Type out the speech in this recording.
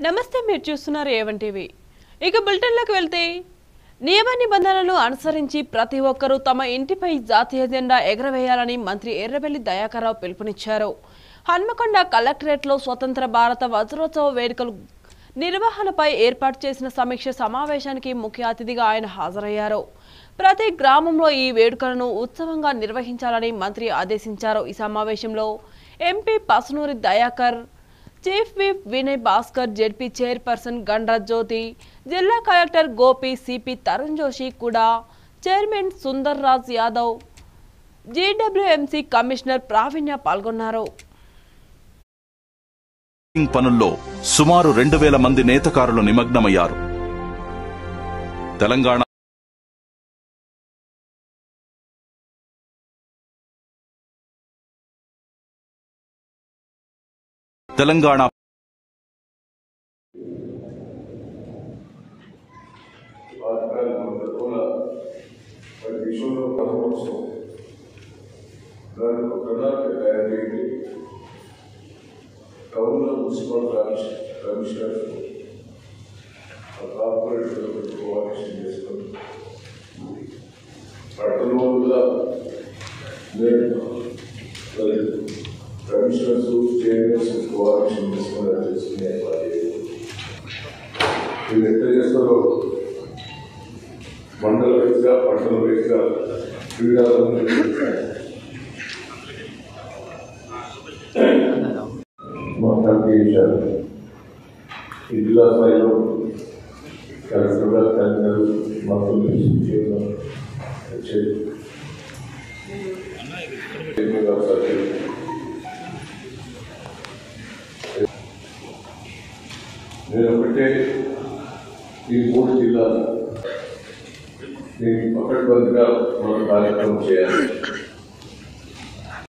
నమస్తే మీరు చూస్తున్నారు ఏవన్ టీవీ ఇక బులెటిన్లోకి వెళ్తే నియమ నిబంధనలు అనుసరించి ప్రతి ఒక్కరూ తమ ఇంటిపై జాతీయ జెండా ఎగరవేయాలని మంత్రి ఎర్రబెల్లి దయాకర్రావు పిలుపునిచ్చారు హన్మకొండ కలెక్టరేట్లో స్వతంత్ర భారత వజ్రోత్సవ వేడుకలు నిర్వహణపై ఏర్పాటు చేసిన సమీక్ష సమావేశానికి ముఖ్య అతిథిగా ఆయన హాజరయ్యారు ప్రతి గ్రామంలో ఈ వేడుకలను ఉత్సవంగా నిర్వహించాలని మంత్రి ఆదేశించారు ఈ సమావేశంలో MP Pasunuri Dayakar chief whip Vinay Bhaskar ZP chairperson Gandra Jyothi జిల్లా కలెక్టర్ గోపి సిపి తరుణ్ జోషి కూడా chairman Sundar Raj Yadav GWMC commissioner Pravinya పాల్గొన్నారు ఇంగ్ పనుల్లో సుమారు రెండు వేల మంది నేతకారులు నిమగ్నమయ్యారు తెలంగాణ తెలంగాణ పాతకాలం మొదలుకోల మరి విశ్వంలో పదమోత్సవం దానికి ఒక ప్రణాళిక తయారు చేయండి టౌన్లో municipal commission commissioner corporate coordination చేసుకొని పట్టణంలో కూడా నేను మరి కమిషనర్స్ చైర్మన్స్ కోఆర్డినేషన్ చేసుకొని అది చేసుకునే ఏర్పాటు చేయండి వీళ్ళు ఎట్లా చేస్తారో మండల వైజ్గా పట్టణ వైజ్గా క్రీడలను మొత్తానికి చేశారు ఈ జిల్లా స్థాయిలో కలెక్టర్ గారు కలెక్టర్ మంత్రులు చేయడం వచ్చేది చైర్మన్ గారు సభ్యులు. నేను ఒకటే ఈ మూడు జిల్లాలు దీనికి పకడ్బందీగా మనం కార్యక్రమం చేయాలి